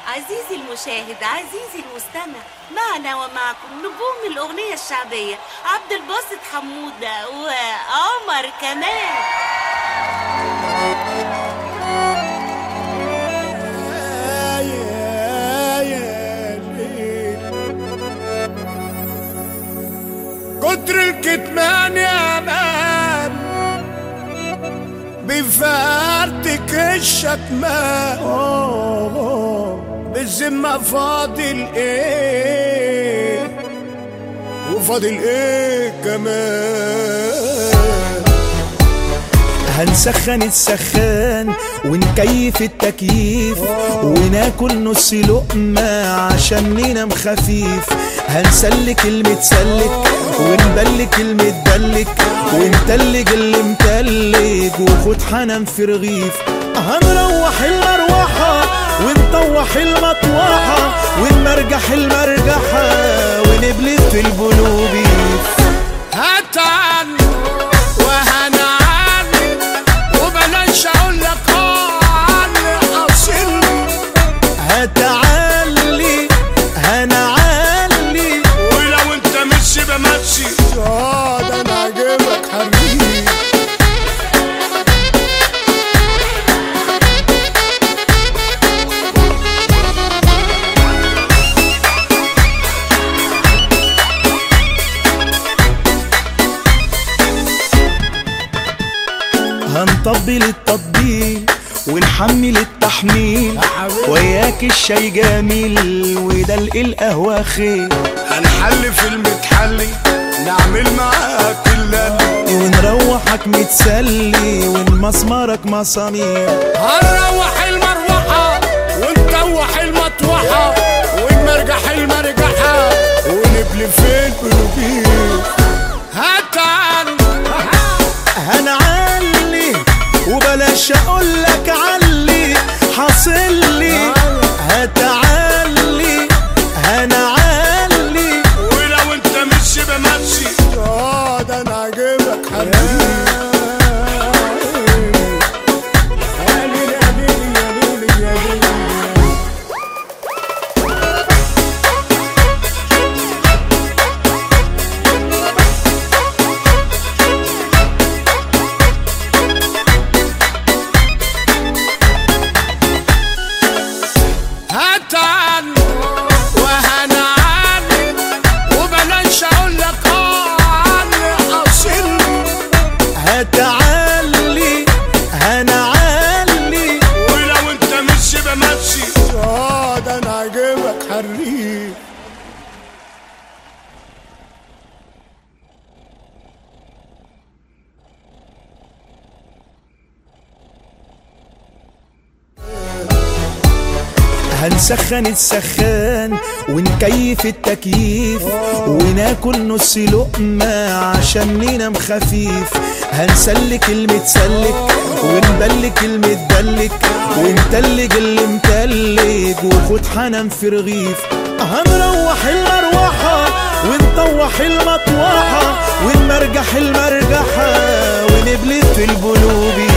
عزيزي المشاهد عزيزي المستمع معنا ومعكم نجوم الأغنية الشعبية عبد الباسط حمودة وعمر كمال كتر الكتمان يا مان بفارتك الشتمان بالذمة فاضل ايه وفاضل ايه كمان هنسخن السخان ونكيف التكييف وناكل نص لقمة عشان ننام خفيف هنسلك المتسلك ونبلك المتدلك ونتلج اللي متلج وخد حنان في رغيف هنروح المروحة ونطوح المطوحة ونمرجح المرجحة ونبلت في البلوبيف هتعن وهنعن وبلاش اقول لك عن اصل هتعلي هنعلي ولو انت مش بمشي اه ده انا عاجبك حبيبي هنطبل التطبيل ونحمل التحميل وياك الشاي جميل ودلق القهوة خير هنحل في المتحلي نعمل معاك اللي ونروحك متسلي ونمسمرك مسامير هنروح المروحة ونطوح المطوحة ونمرجح المرجحة ونبلي في البلوبيف هتعن هنعلي وبلاش اقولك علي حاصل لي هتعلي هنعلي ولو انت مش بمشي اه ده انا عاجبك حبيبي يا ليلي يا ليلي يا ليلي يا ليلي هتعن وهنعن وبلاش اقول لك عن اصل هتعلي هنعلي ولو انت مش بمشي اه ده انا عاجبك حريف هنسخن السخان ونكيف التكييف وناكل نص لقمة عشان ننام خفيف هنسلك المتسلك ونبلك المتدلك ونتلج اللي متلج وخد حنان في رغيف هنروح المروحة ونطوح المطوحة ونمرجح المرجحة ونبلت في البلوبي